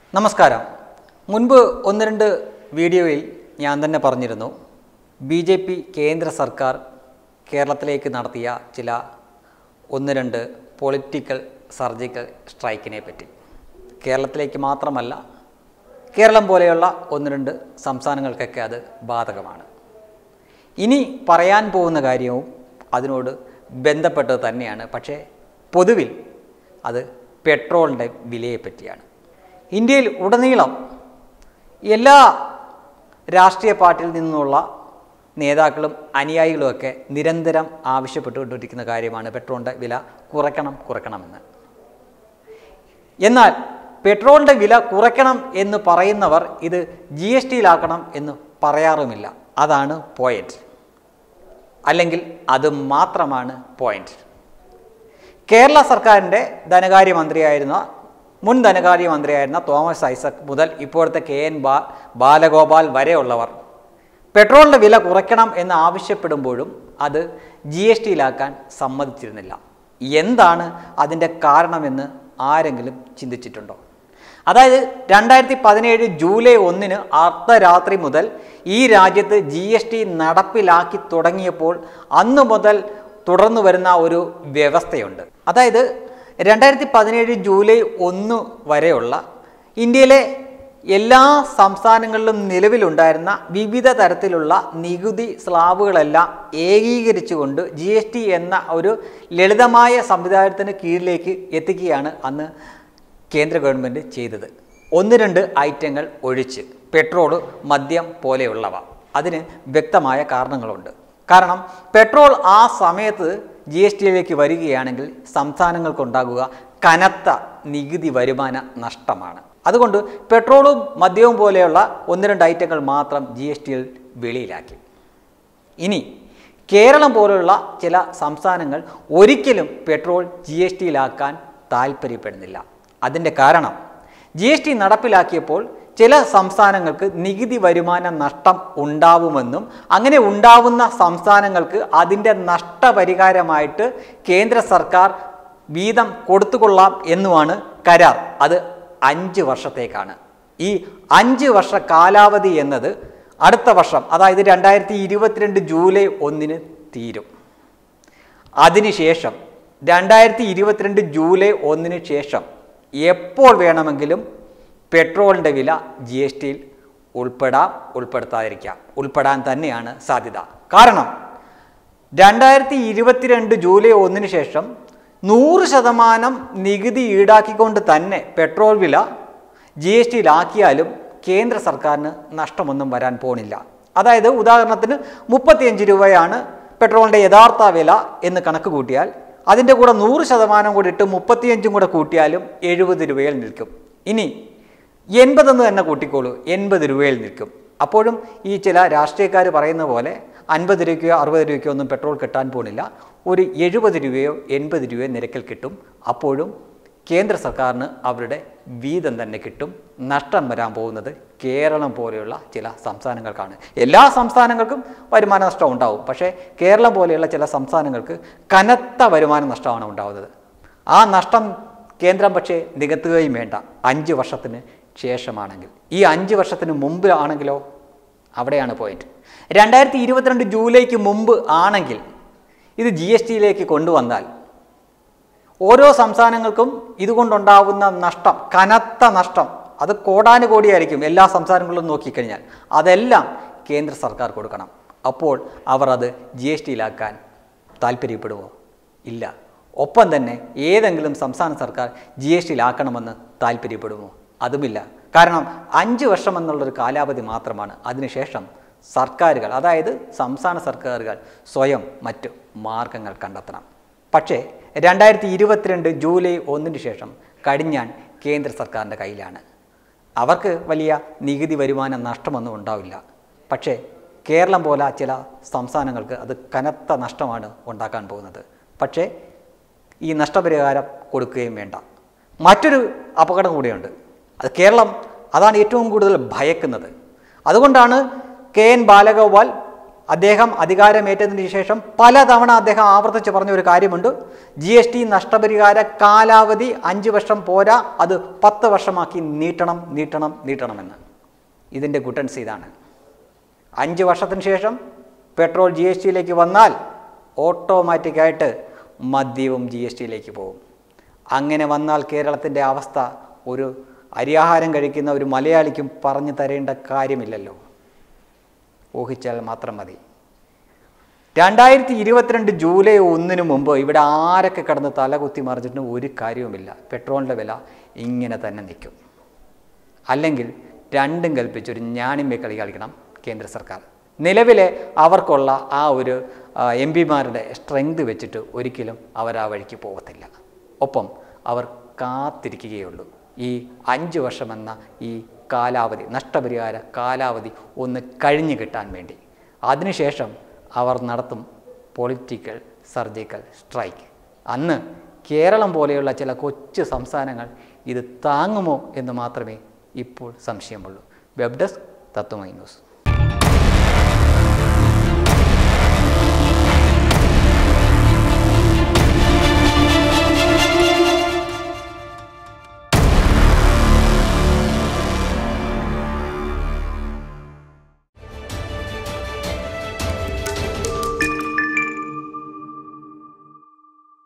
നമസ്കാരം മുൻപ് ഒന്ന് രണ്ട് വീഡിയോയിൽ ഞാൻ തന്നെ പറഞ്ഞിരുന്നു ബി ജെ പി കേന്ദ്ര സർക്കാർ കേരളത്തിലേക്ക് നടത്തിയ ചില ഒന്ന് രണ്ട് പൊളിറ്റിക്കൽ സർജിക്കൽ സ്ട്രൈക്കിനെ പറ്റി കേരളത്തിലേക്ക് മാത്രമല്ല കേരളം പോലെയുള്ള ഒന്ന് രണ്ട് സംസ്ഥാനങ്ങൾക്കൊക്കെ അത് ബാധകമാണ് ഇനി പറയാൻ പോകുന്ന കാര്യവും അതിനോട് ബന്ധപ്പെട്ടത് തന്നെയാണ് പക്ഷേ പൊതുവിൽ അത് പെട്രോളിൻ്റെ വിലയെ പറ്റിയാണ് ഇന്ത്യയിൽ ഉടനീളം എല്ലാ രാഷ്ട്രീയ പാർട്ടിയിൽ നിന്നുള്ള നേതാക്കളും അനുയായികളുമൊക്കെ നിരന്തരം ആവശ്യപ്പെട്ടുകൊണ്ടിരിക്കുന്ന കാര്യമാണ് പെട്രോളിൻ്റെ വില കുറയ്ക്കണം കുറയ്ക്കണമെന്ന് എന്നാൽ പെട്രോളിൻ്റെ വില കുറയ്ക്കണം എന്ന് പറയുന്നവർ ഇത് ജി എസ് ടിയിലാക്കണം എന്ന് പറയാറുമില്ല അതാണ് പോയിന്റ് അല്ലെങ്കിൽ അത് മാത്രമാണ് പോയിന്റ് കേരള സർക്കാരിൻ്റെ ധനകാര്യമന്ത്രിയായിരുന്ന മുൻ ധനകാര്യമന്ത്രിയായിരുന്ന തോമസ് ഐസക് മുതൽ ഇപ്പോഴത്തെ കെ എൻ ബാ ബാലഗോപാൽ വരെയുള്ളവർ പെട്രോളിൻ്റെ വില കുറയ്ക്കണം എന്ന് ആവശ്യപ്പെടുമ്പോഴും അത് ജി എസ് ടിയിലാക്കാൻ സമ്മതിച്ചിരുന്നില്ല എന്താണ് അതിൻ്റെ കാരണമെന്ന് ആരെങ്കിലും ചിന്തിച്ചിട്ടുണ്ടോ അതായത് രണ്ടായിരത്തി പതിനേഴ് ജൂലൈ ഒന്നിന് അർദ്ധരാത്രി മുതൽ ഈ രാജ്യത്ത് ജി എസ് ടി നടപ്പിലാക്കി തുടങ്ങിയപ്പോൾ അന്നു മുതൽ തുടർന്നു വരുന്ന ഒരു വ്യവസ്ഥയുണ്ട് അതായത് രണ്ടായിരത്തി പതിനേഴ് ജൂലൈ ഒന്ന് വരെയുള്ള ഇന്ത്യയിലെ എല്ലാ സംസ്ഥാനങ്ങളിലും നിലവിലുണ്ടായിരുന്ന വിവിധ തരത്തിലുള്ള നികുതി സ്ലാബുകളെല്ലാം ഏകീകരിച്ചുകൊണ്ട് ജി എസ് ടി എന്ന ഒരു ലളിതമായ സംവിധാനത്തിന് കീഴിലേക്ക് എത്തിക്കുകയാണ് അന്ന് കേന്ദ്ര ഗവൺമെൻറ് ചെയ്തത് ഒന്ന് രണ്ട് ഐറ്റങ്ങൾ ഒഴിച്ച് പെട്രോൾ മദ്യം പോലെയുള്ളവ അതിന് വ്യക്തമായ കാരണങ്ങളുണ്ട് കാരണം പെട്രോൾ ആ സമയത്ത് ജി എസ് ടിയിലേക്ക് വരികയാണെങ്കിൽ സംസ്ഥാനങ്ങൾക്കുണ്ടാകുക കനത്ത നികുതി വരുമാന നഷ്ടമാണ് അതുകൊണ്ട് പെട്രോളും മദ്യവും പോലെയുള്ള ഒന്ന് രണ്ട് ഐറ്റങ്ങൾ മാത്രം ജി എസ് ടിയിൽ വെളിയിലാക്കി ഇനി കേരളം പോലുള്ള ചില സംസ്ഥാനങ്ങൾ ഒരിക്കലും പെട്രോൾ ജി എസ് ടിയിലാക്കാൻ താല്പര്യപ്പെടുന്നില്ല അതിൻ്റെ കാരണം ജി എസ് ടി നടപ്പിലാക്കിയപ്പോൾ ചില സംസ്ഥാനങ്ങൾക്ക് നികുതി വരുമാന നഷ്ടം ഉണ്ടാവുമെന്നും അങ്ങനെ ഉണ്ടാവുന്ന സംസ്ഥാനങ്ങൾക്ക് അതിൻ്റെ നഷ്ടപരിഹാരമായിട്ട് കേന്ദ്ര സർക്കാർ വീതം കൊടുത്തുകൊള്ളാം എന്നുമാണ് കരാർ അത് അഞ്ച് വർഷത്തേക്കാണ് ഈ അഞ്ച് വർഷ കാലാവധി എന്നത് അടുത്ത വർഷം അതായത് രണ്ടായിരത്തി ഇരുപത്തിരണ്ട് ജൂലൈ ഒന്നിന് തീരും അതിനുശേഷം രണ്ടായിരത്തി ഇരുപത്തിരണ്ട് ജൂലൈ ഒന്നിന് ശേഷം എപ്പോൾ വേണമെങ്കിലും പെട്രോളിൻ്റെ വില ജി എസ് ടിയിൽ ഉൾപ്പെടാം ഉൾപ്പെടുത്താതിരിക്കാം ഉൾപ്പെടാൻ തന്നെയാണ് സാധ്യത കാരണം രണ്ടായിരത്തി ഇരുപത്തിരണ്ട് ജൂലൈ ഒന്നിന് ശേഷം നൂറ് ശതമാനം നികുതി ഈടാക്കിക്കൊണ്ട് തന്നെ പെട്രോൾ വില ജി എസ് ടിയിലാക്കിയാലും കേന്ദ്ര സർക്കാരിന് നഷ്ടമൊന്നും വരാൻ പോണില്ല അതായത് ഉദാഹരണത്തിന് മുപ്പത്തിയഞ്ച് രൂപയാണ് പെട്രോളിൻ്റെ യഥാർത്ഥ വില എന്ന് കണക്ക് കൂട്ടിയാൽ അതിൻ്റെ കൂടെ നൂറ് ശതമാനം കൂടി ഇട്ട് മുപ്പത്തിയഞ്ചും കൂടെ കൂട്ടിയാലും എഴുപത് രൂപയിൽ നിൽക്കും ഇനി എൺപതെന്ന് തന്നെ കൂട്ടിക്കോളൂ എൺപത് രൂപയിൽ നിൽക്കും അപ്പോഴും ഈ ചില രാഷ്ട്രീയക്കാർ പറയുന്ന പോലെ അൻപത് രൂപയ്ക്കോ അറുപത് രൂപയ്ക്കോ ഒന്നും പെട്രോൾ കിട്ടാൻ പോണില്ല ഒരു എഴുപത് രൂപയോ എൺപത് രൂപയോ നിരക്കിൽ കിട്ടും അപ്പോഴും കേന്ദ്ര സർക്കാരിന് അവരുടെ വീതം തന്നെ കിട്ടും നഷ്ടം വരാൻ പോകുന്നത് കേരളം പോലെയുള്ള ചില സംസ്ഥാനങ്ങൾക്കാണ് എല്ലാ സംസ്ഥാനങ്ങൾക്കും വരുമാന നഷ്ടം ഉണ്ടാവും പക്ഷേ കേരളം പോലെയുള്ള ചില സംസ്ഥാനങ്ങൾക്ക് കനത്ത വരുമാന നഷ്ടമാണ് ഉണ്ടാവുന്നത് ആ നഷ്ടം കേന്ദ്രം പക്ഷേ നികത്തുകയും വേണ്ട അഞ്ച് വർഷത്തിന് ശേഷമാണെങ്കിൽ ഈ അഞ്ച് വർഷത്തിന് മുമ്പ് ആണെങ്കിലോ അവിടെയാണ് പോയിന്റ് രണ്ടായിരത്തി ഇരുപത്തിരണ്ട് ജൂലൈക്ക് മുമ്പ് ആണെങ്കിൽ ഇത് ജി എസ് ടിയിലേക്ക് കൊണ്ടുവന്നാൽ ഓരോ സംസ്ഥാനങ്ങൾക്കും ഇതുകൊണ്ടുണ്ടാവുന്ന നഷ്ടം കനത്ത നഷ്ടം അത് കോടാനുകോടിയായിരിക്കും എല്ലാ സംസ്ഥാനങ്ങളിലും നോക്കിക്കഴിഞ്ഞാൽ അതെല്ലാം കേന്ദ്ര സർക്കാർ കൊടുക്കണം അപ്പോൾ അവർ അത് ജി എസ് ടിയിലാക്കാൻ താല്പര്യപ്പെടുമോ ഇല്ല ഒപ്പം തന്നെ ഏതെങ്കിലും സംസ്ഥാന സർക്കാർ ജി എസ് ടിയിലാക്കണമെന്ന് താല്പര്യപ്പെടുമോ അതുമില്ല കാരണം അഞ്ച് വർഷം എന്നുള്ളൊരു കാലാവധി മാത്രമാണ് അതിനുശേഷം സർക്കാരുകൾ അതായത് സംസ്ഥാന സർക്കാരുകൾ സ്വയം മറ്റ് മാർഗങ്ങൾ കണ്ടെത്തണം പക്ഷേ രണ്ടായിരത്തി ഇരുപത്തിരണ്ട് ജൂലൈ ഒന്നിന് ശേഷം കടിഞ്ഞാൻ കേന്ദ്ര സർക്കാരിൻ്റെ കയ്യിലാണ് അവർക്ക് വലിയ നികുതി വരുമാന നഷ്ടമൊന്നും ഉണ്ടാവില്ല പക്ഷേ കേരളം പോലെ ചില സംസ്ഥാനങ്ങൾക്ക് അത് കനത്ത നഷ്ടമാണ് ഉണ്ടാക്കാൻ പോകുന്നത് പക്ഷേ ഈ നഷ്ടപരിഹാരം കൊടുക്കുകയും വേണ്ട മറ്റൊരു അപകടം കൂടിയുണ്ട് അത് കേരളം അതാണ് ഏറ്റവും കൂടുതൽ ഭയക്കുന്നത് അതുകൊണ്ടാണ് കെ എൻ ബാലഗോപാൽ അദ്ദേഹം അധികാരമേറ്റതിന് ശേഷം പലതവണ അദ്ദേഹം ആവർത്തിച്ച് പറഞ്ഞ ഒരു കാര്യമുണ്ട് ജി എസ് ടി നഷ്ടപരിഹാര കാലാവധി അഞ്ച് വർഷം പോരാ അത് പത്ത് വർഷമാക്കി നീട്ടണം നീട്ടണം നീട്ടണമെന്ന് ഇതിൻ്റെ ഗുട്ടൻസ് ഇതാണ് അഞ്ച് വർഷത്തിന് ശേഷം പെട്രോൾ ജി എസ് ടിയിലേക്ക് വന്നാൽ ഓട്ടോമാറ്റിക്കായിട്ട് മദ്യവും ജി എസ് ടിയിലേക്ക് പോകും അങ്ങനെ വന്നാൽ കേരളത്തിൻ്റെ അവസ്ഥ ഒരു അരിയാഹാരം കഴിക്കുന്ന ഒരു മലയാളിക്കും പറഞ്ഞു തരേണ്ട കാര്യമില്ലല്ലോ ഊഹിച്ചാൽ മാത്രം മതി രണ്ടായിരത്തി ഇരുപത്തിരണ്ട് ജൂലൈ ഒന്നിനു മുമ്പ് ഇവിടെ ആരൊക്കെ കിടന്ന് തലകുത്തി മറിഞ്ഞിട്ടും ഒരു കാര്യവുമില്ല പെട്രോളിൻ്റെ വില ഇങ്ങനെ തന്നെ നിൽക്കും അല്ലെങ്കിൽ രണ്ടും കൽപ്പിച്ചൊരു ഞാണിമ്മ കളി കളിക്കണം കേന്ദ്ര സർക്കാർ നിലവിലെ അവർക്കുള്ള ആ ഒരു എം പിമാരുടെ സ്ട്രെങ്ത് വെച്ചിട്ട് ഒരിക്കലും അവർ ആ വഴിക്ക് പോകത്തില്ല ഒപ്പം അവർ കാത്തിരിക്കുകയുള്ളൂ ഈ അഞ്ച് വർഷമെന്ന ഈ കാലാവധി നഷ്ടപരിഹാര കാലാവധി ഒന്ന് കഴിഞ്ഞു കിട്ടാൻ വേണ്ടി അതിനുശേഷം അവർ നടത്തും പൊളിറ്റിക്കൽ സർജിക്കൽ സ്ട്രൈക്ക് അന്ന് കേരളം പോലെയുള്ള ചില കൊച്ചു സംസ്ഥാനങ്ങൾ ഇത് താങ്ങുമോ എന്ന് മാത്രമേ ഇപ്പോൾ സംശയമുള്ളൂ വെബ് ഡെസ്ക് തത്വമൈ ന്യൂസ്